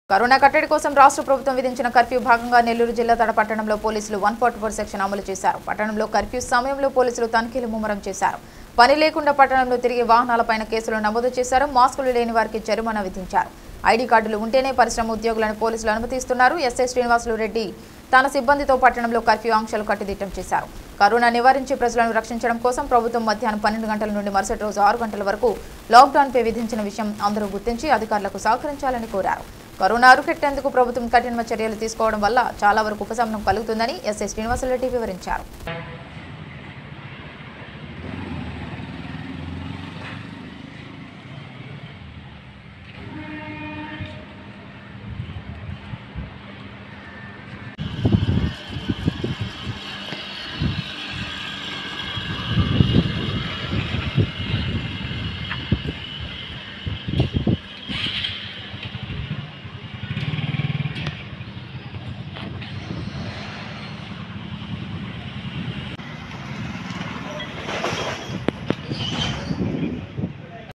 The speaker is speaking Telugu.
కరోనా కట్టడి కోసం రాష్ట్ర ప్రభుత్వం విధించిన కర్ఫ్యూ భాగంగా నెల్లూరు జిల్లా తడ పట్టణంలో పోలీసులు వన్ ఫార్టీ ఫోర్ సెక్షన్ అమలు చేశారు పట్టణంలో కర్ఫ్యూ సమయంలో పోలీసులు తనిఖీలు ముమ్మరం చేశారు పని లేకుండా పట్టణంలో తిరిగే వాహనాలపైన కేసులు నమోదు చేశారు మాస్కులు లేని వారికి జరిమానా విధించారు ఐడీ కార్డులు ఉంటేనే పరిశ్రమ ఉద్యోగులను పోలీసులు అనుమతిస్తున్నారు ఎస్ఐ శ్రీనివాసులు రెడ్డి తన సిబ్బందితో పట్టణంలో కర్ఫ్యూ ఆంక్షలు కట్టుదిట్టం చేశారు కరోనా నివారించి ప్రజలను రక్షించడం కోసం ప్రభుత్వం మధ్యాహ్నం పన్నెండు గంటల నుండి మరుసటి రోజు ఆరు గంటల వరకు లాక్డౌన్పై విధించిన విషయం అందరూ గుర్తించి అధికారులకు సహకరించాలని కోరారు కరోనా అరికెట్టేందుకు ప్రభుత్వం కఠిన చర్యలు తీసుకోవడం వల్ల చాలా వరకు ఉపశమనం కలుగుతుందని ఎస్ఐ శ్రీనివాసరెడ్డి వివరించారు